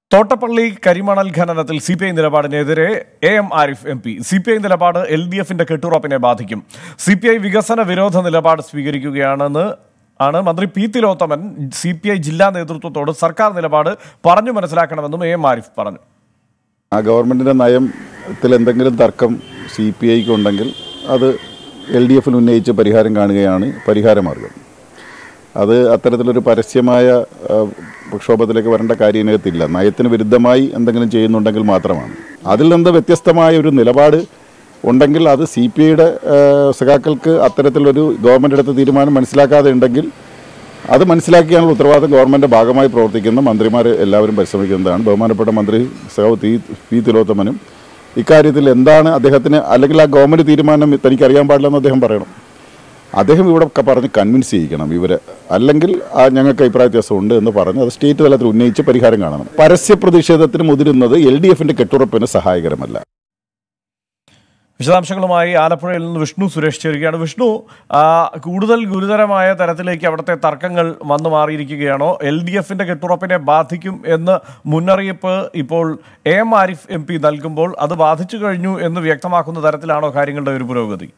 തോട്ടപ്പള്ളി കരിമണൽ ഖനനത്തിൽ C P I നിലപാടിനെതിരെ A M Arif M P C P I നിലപാട് എൽ ഡി എഫിന്റെ കെട്ടുറപ്പിനെ ബാധിക്കും സി പി ഐ വികസന വിരോധ നിലപാട് സ്വീകരിക്കുകയാണെന്ന് ആണ് മന്ത്രി P Thilothaman C P I ജില്ലാ നേതൃത്വത്തോട് സർക്കാർ നിലപാട് പറഞ്ഞു മനസ്സിലാക്കണമെന്നും എ എം ആരിഫ് പറഞ്ഞു ആ ഗവൺമെൻറ്റിൻ്റെ നയത്തിൽ എന്തെങ്കിലും തർക്കം സി പി ഐക്ക് ഉണ്ടെങ്കിൽ അത് എൽ ഡി എഫിൽ ഉന്നയിച്ച് പരിഹാരം കാണുകയാണ് പരിഹാരമാർഗം അത് അത്തരത്തിലൊരു പരസ്യമായ ആ, പ്രക്ഷോഭത്തിലേക്ക് വരേണ്ട കാര്യം ഇതിനകത്തില്ല നയത്തിന് വിരുദ്ധമായി എന്തെങ്കിലും ചെയ്യുന്നുണ്ടെങ്കിൽ മാത്രമാണ് അതിൽ നിന്ന് വ്യത്യസ്തമായ ഒരു നിലപാട് ഉണ്ടെങ്കിൽ അത് സി പി ഐയുടെ സഖാക്കൾക്ക് അത്തരത്തിലൊരു ഗവൺമെൻറ് എടുത്ത തീരുമാനം മനസ്സിലാക്കാതെ ഉണ്ടെങ്കിൽ അത് മനസ്സിലാക്കിയാനുള്ള ഉത്തരവാദിത്തം ഗവൺമെൻറ് ഭാഗമായി പ്രവർത്തിക്കുന്ന മന്ത്രിമാർ എല്ലാവരും പരിശ്രമിക്കുന്നതാണ് ബഹുമാനപ്പെട്ട മന്ത്രി സഹവ് തി പി തിലോത്തമനും ഇക്കാര്യത്തിൽ എന്താണ് അദ്ദേഹത്തിന് അല്ലെങ്കിൽ ആ ഗവൺമെൻറ് തീരുമാനം തനിക്ക് അറിയാൻ പാടില്ലെന്ന് അദ്ദേഹം പറയണം അദ്ദേഹം ഇവിടെ ഒക്കെ പറഞ്ഞ് കൺവിൻസ് ചെയ്യിക്കണം ഇവരെ അല്ലെങ്കിൽ ആ ഞങ്ങൾക്ക് അഭിപ്രായ വ്യത്യാസമുണ്ട് എന്ന് പറഞ്ഞ് അത് സ്റ്റേറ്റ് തലത്തിൽ ഉന്നയിച്ച് പരിഹാരം കാണണം പരസ്യ പ്രതിഷേധത്തിന് മുതിരുന്നത് എൽ ഡി എഫിന്റെ കെട്ടുറപ്പിന് സഹായകരമല്ല വിശദാംശങ്ങളുമായി ആലപ്പുഴയിൽ നിന്ന് വിഷ്ണു സുരേഷ് ചേരുകയാണ് വിഷ്ണു ആ, കൂടുതൽ ഗുരുതരമായ തരത്തിലേക്ക് അവിടുത്തെ തർക്കങ്ങൾ വന്നു മാറിയിരിക്കുകയാണോ എൽ ഡി എഫിന്റെ കെട്ടുറപ്പിനെ ബാധിക്കും എന്ന് മുന്നറിയിപ്പ് ഇപ്പോൾ A M Arif M P നൽകുമ്പോൾ അത് ബാധിച്ചു കഴിഞ്ഞു എന്ന് വ്യക്തമാക്കുന്ന തരത്തിലാണോ കാര്യങ്ങളുടെ ഒരു പുരോഗതി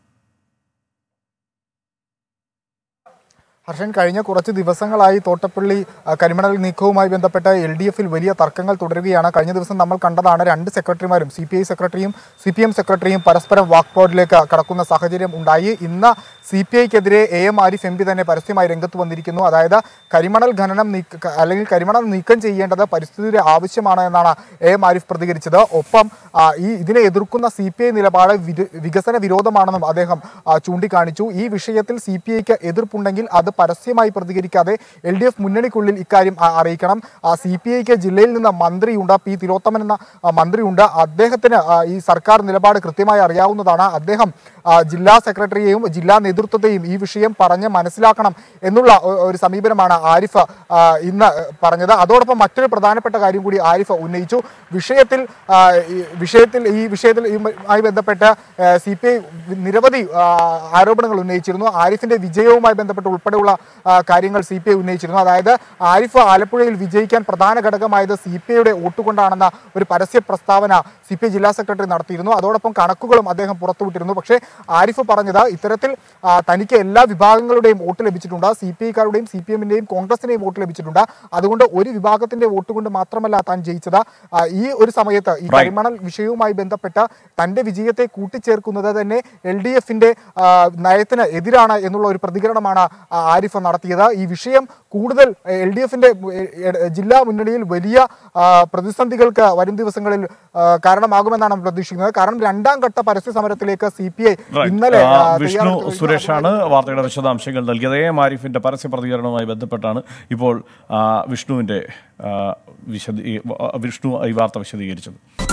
ഹർഷൻ കഴിഞ്ഞ കുറച്ച് ദിവസങ്ങളായി തോട്ടപ്പള്ളി ആ, കരിമണൽ നീക്കവുമായി ബന്ധപ്പെട്ട എൽ ഡി എഫിൽ വലിയ തർക്കങ്ങൾ തുടരുകയാണ് കഴിഞ്ഞ ദിവസം നമ്മൾ കണ്ടതാണ് രണ്ട് സെക്രട്ടറിമാരും സി പി ഐ സെക്രട്ടറിയും സി പി എം സെക്രട്ടറിയും പരസ്പരം വാക്പോഡിലേക്ക് കടക്കുന്ന സാഹചര്യം ഉണ്ടായി ഇന്ന് സി പി ഐക്കെതിരെ A M Arif M P തന്നെ പരസ്യമായി രംഗത്ത് വന്നിരിക്കുന്നു അതായത് കരിമണൽ ഖനനം നീക്ക അല്ലെങ്കിൽ കരിമണൽ നീക്കം ചെയ്യേണ്ടത് പരിസ്ഥിതിയുടെ ആവശ്യമാണ് എന്നാണ് എ എം ആരിഫ് പ്രതികരിച്ചത് ഒപ്പം ആ, ഈ ഇതിനെ എതിർക്കുന്ന സി പി ഐ നിലപാട് വിര- വികസന വിരോധമാണെന്നും അദ്ദേഹം ആ, ചൂണ്ടിക്കാണിച്ചു ഈ വിഷയത്തിൽ സി പി ഐക്ക് എതിർപ്പുണ്ടെങ്കിൽ അത് പരസ്യമായി പ്രതികരിക്കാതെ എൽ ഡി എഫ് മുന്നണിക്കുള്ളിൽ ഇക്കാര്യം ആ, അറിയിക്കണം സി പി ഐക്ക് ജില്ലയിൽ നിന്ന് മന്ത്രിയുണ്ട് പി തിലോത്തമൻ എന്ന ആ, മന്ത്രിയുണ്ട് അദ്ദേഹത്തിന് ആ, ഈ സർക്കാർ നിലപാട് കൃത്യമായി അറിയാവുന്നതാണ് അദ്ദേഹം ആ, ജില്ലാ സെക്രട്ടറിയെയും ജില്ലാ നേതൃത്വത്തെയും ഈ വിഷയം പറഞ്ഞ് മനസ്സിലാക്കണം എന്നുള്ള ഒ- ഒരു സമീപനമാണ് ആരിഫ് ആ, ഇന്ന് പറഞ്ഞത് അതോടൊപ്പം മറ്റൊരു പ്രധാനപ്പെട്ട കാര്യം കൂടി ആരിഫ് ഉന്നയിച്ചു വിഷയത്തിൽ ആ, ഈ വിഷയത്തിൽ ഈ വിഷയത്തിൽ ആയി ബന്ധപ്പെട്ട് സി പി ഐ നിരവധി ആ, ആരോപണങ്ങൾ ഉന്നയിച്ചിരുന്നു ആരിഫിന്റെ വിജയവുമായി ബന്ധപ്പെട്ട് ഉൾപ്പെടെയുള്ള ആ, കാര്യങ്ങൾ സി പി ഐ ഉന്നയിച്ചിരുന്നു അതായത് ആരിഫ് ആലപ്പുഴയിൽ വിജയിക്കാൻ പ്രധാന ഘടകമായത് സി പി ഐയുടെ വോട്ടുകൊണ്ടാണെന്ന ഒരു പരസ്യ പ്രസ്താവന സി പി ഐ ജില്ലാ സെക്രട്ടറി നടത്തിയിരുന്നു അതോടൊപ്പം കണക്കുകളും അദ്ദേഹം പുറത്തുവിട്ടിരുന്നു പക്ഷേ ആരിഫ് പറഞ്ഞത് ഇത്തരത്തിൽ ആ, തനിക്ക് എല്ലാ വിഭാഗങ്ങളുടെയും വോട്ട് ലഭിച്ചിട്ടുണ്ട് സി പി ഐക്കാരുടെയും സി പി എമ്മിന്റെയും കോൺഗ്രസിന്റെയും വോട്ട് ലഭിച്ചിട്ടുണ്ട് അതുകൊണ്ട് ഒരു വിഭാഗത്തിന്റെ വോട്ട് കൊണ്ട് മാത്രമല്ല താൻ ജയിച്ചത് ആ, ഈ ഒരു സമയത്ത് ഈ Right. കരിമണൽ വിഷയവുമായി ബന്ധപ്പെട്ട് തന്റെ വിജയത്തെ കൂട്ടിച്ചേർക്കുന്നത് തന്നെ എൽ ഡി എഫിന്റെ നയത്തിന് എതിരാണ് എന്നുള്ള ഒരു പ്രതികരണമാണ് ആ, ആരിഫ് നടത്തിയത് ഈ വിഷയം കൂടുതൽ എൽ ഡി എഫിന്റെ ജില്ലാ മുന്നണിയിൽ വലിയ ആ, പ്രതിസന്ധികൾക്ക് വരും ദിവസങ്ങളിൽ ആ, കാരണമാകുമെന്നാണ് പ്രതീക്ഷിക്കുന്നത് കാരണം രണ്ടാം ഘട്ട പരസ്യ സമരത്തിലേക്ക് സി പി ഐ Right. ഇന്നലെ ആ, ആ, വിഷ്ണു തയ്യാറെടുത്ത് സുരേഷാണ് വാർത്തയുടെ വിശദാംശങ്ങൾ നൽകിയത് എ എം ആരിഫിന്റെ പരസ്യ പ്രതികരണവുമായി ബന്ധപ്പെട്ടാണ് ഇപ്പോൾ ആ, വിഷ്ണുവിന്റെ ആ, വിശദീ വിഷ്ണു ഈ വാർത്ത വിശദീകരിച്ചത്